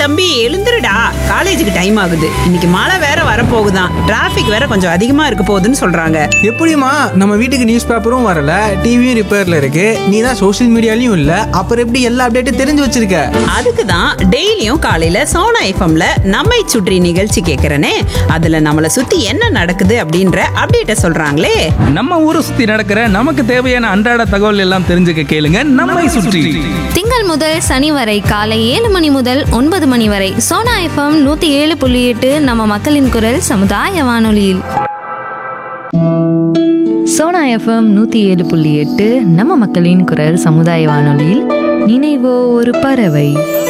தம்பி எழுந்துருடா காலேஜுக்கு டைம் ஆகுது இன்னைக்கு மழை வேற வரப்போகுதான் டிராஃபிக் வேற கொஞ்சம் அதிகமா இருக்க போகுதுன்னு சொல்றாங்க எப்படிம்மா நம்ம வீட்டுக்கு நியூஸ் பேப்பரும் வரல டிவியும் ரிப்பேர்ல இருக்கு நீ தான் சோஷியல் மீடியாலையும் இல்ல அப்புறம் எப்படி எல்லா அப்டேட்டும் தெரிஞ்சு வச்சிருக்க அதுக்கு தான் டெய்லியும் காலையில சோனா எஃப்எம்ல நம்மை சுற்றி நிகழ்ச்சி கேட்கறனே அதுல நம்மள சுத்தி என்ன நடக்குது அப்படின்ற அப்டேட்ட சொல்றாங்களே நம்ம ஊரை சுத்தி நடக்கிற நமக்கு தேவையான அன்றாட தகவல் எல்லாம் தெரிஞ்சுக்க கேளுங்க நம்மை சுற்றி திங்கள் முதல் சனி வரை காலை ஏழு மணி முதல் ஒன்பது மணி வரை சோனா எஃப்எம் நூத்தி ஏழு புள்ளி எட்டு நம்ம மக்களின் குரல் சமுதாய வானொலியில் சோனா எஃப்எம் நூற்றி ஏழு புள்ளி எட்டு நம்ம மக்களின் குரல் சமுதாய வானொலியில் நினைவோ ஒரு பறவை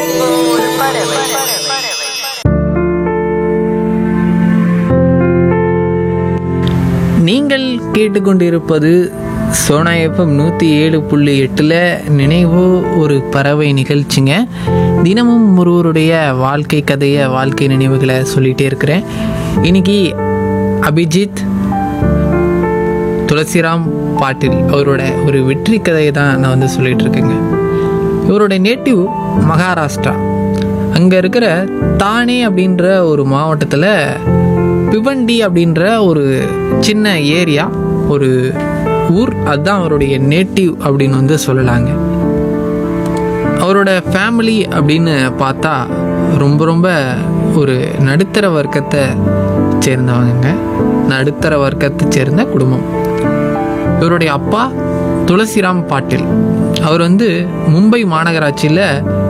நீங்கள் கேட்டுக்கொண்டிருப்பது சோனா எஃப்எம் நூற்றி ஏழு புள்ளி எட்டில் நினைவோ ஒரு பறவை நிகழ்ச்சிங்க தினமும் ஒருவருடைய வாழ்க்கை கதையை வாழ்க்கை நினைவுகளை சொல்லிகிட்டே இருக்கிறேன் இன்னைக்கு அபிஜித் துளசிராம் பாட்டில் அவரோட ஒரு வெற்றி கதையை தான் நான் வந்து சொல்லிட்டு இருக்கேங்க இவரோட நேட்டிவ் மகாராஷ்டிரா அங்கே இருக்கிற தானே அப்படின்ற ஒரு மாவட்டத்தில் பிவண்டி அப்படின்ற ஒரு சின்ன ஏரியா ஒரு ஊர் அதுதான் அவருடைய நேட்டிவ் அப்படின்னு வந்து சொல்லலாங்க அவரோட ஃபேமிலி அப்படின்னு பார்த்தா ரொம்ப ரொம்ப ஒரு நடுத்தர வர்க்கத்தை சேர்ந்தவங்க நடுத்தர வர்க்கத்தை சேர்ந்த குடும்பம் இவருடைய அப்பா துளசிராம் பாட்டில் அவர் வந்து மும்பை மாநகராட்சியில்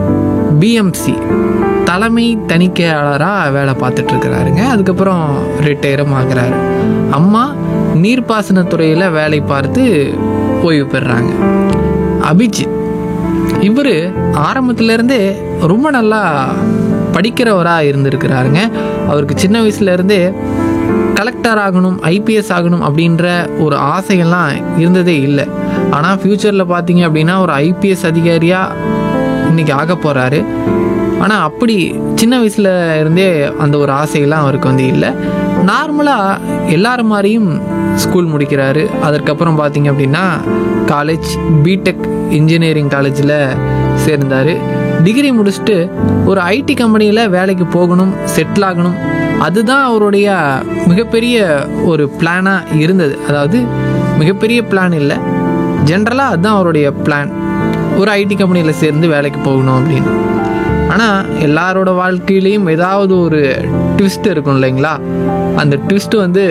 பிஎம்சி தலைமை தணிக்கையாளராக வேலை பார்த்துட்டு இருக்கிறாருங்க அதுக்கப்புறம் ரிட்டையரும் ஆகிறாரு அம்மா நீர்ப்பாசனத்துறையில் வேலை பார்த்து ஓய்வு பெறுறாங்க அபிஜித் இவர் ஆரம்பத்திலேருந்தே ரொம்ப நல்லா படிக்கிறவராக இருந்திருக்கிறாருங்க அவருக்கு சின்ன வயசுலேருந்தே கலெக்டர் ஆகணும் ஐபிஎஸ் ஆகணும் அப்படின்ற ஒரு ஆசையெல்லாம் இருந்ததே இல்லை ஆனால் ஃப்யூச்சரில் பார்த்தீங்க அப்படின்னா ஒரு ஐபிஎஸ் அதிகாரியாக இன்னைக்கு ஆக போகிறாரு ஆனால் அப்படி சின்ன வயசுல இருந்தே அந்த ஒரு ஆசையெல்லாம் அவருக்கு வந்து இல்லை நார்மலாக எல்லாரும் மாதிரியும் ஸ்கூல் முடிக்கிறாரு அதற்கப்புறம் பார்த்தீங்க அப்படின்னா காலேஜ் பிடெக் இன்ஜினியரிங் காலேஜில் சேர்ந்தார் டிகிரி முடிச்சுட்டு ஒரு ஐடி கம்பெனியில் வேலைக்கு போகணும் செட்டில் ஆகணும் அதுதான் அவருடைய மிகப்பெரிய ஒரு பிளானாக இருந்தது அதாவது மிகப்பெரிய பிளான் இல்லை ஜென்ரலாக அதுதான் அவருடைய பிளான் ஒரு ஐடி கம்பெனியில் சேர்ந்து வேலைக்கு போகணும் அப்படின்னு ஆனால் எல்லாரோட வாழ்க்கையிலையும் ஏதாவது ஒரு ட்விஸ்ட் இருக்கும் இல்லைங்களா அந்த ட்விஸ்ட் வந்து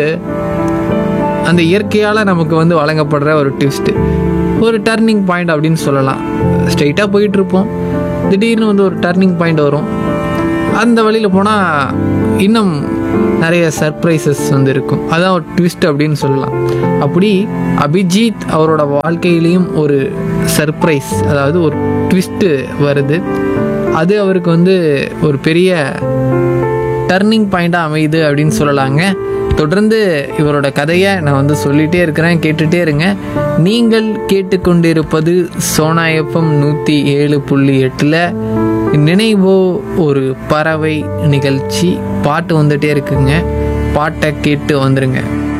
அந்த இயற்கையால் நமக்கு வந்து வழங்கப்படுற ஒரு ட்விஸ்ட்டு ஒரு டர்னிங் பாயிண்ட் அப்படின்னு சொல்லலாம் ஸ்ட்ரைட்டாக போயிட்டுருப்போம் திடீர்னு வந்து ஒரு டர்னிங் பாயிண்ட் வரும் அந்த வழியில் போனால் இன்னும் நிறைய சர்ப்ரைசஸ் வந்து இருக்கும் அதான் ஒரு ட்விஸ்ட் அப்படின்னு சொல்லலாம் அப்படி அபிஜித் அவரோட வாழ்க்கையிலையும் ஒரு சர்ப்ரைஸ் அதாவது ஒரு ட்விஸ்ட்டு வருது அது அவருக்கு வந்து ஒரு பெரிய டர்னிங் பாயிண்டாக அமையுது அப்படின்னு சொல்லலாங்க தொடர்ந்து இவரோட கதையை நான் வந்து சொல்லிகிட்டே இருக்கிறேன் கேட்டுகிட்டே இருங்க நீங்கள் கேட்டுக்கொண்டிருப்பது சோனா எஃப்எம் நூற்றி ஏழு புள்ளி எட்டில் நினைவோ ஒரு பறவை நிகழ்ச்சி பாட்டு வந்துட்டே இருக்குங்க பாட்டை கேட்டு வந்துருங்க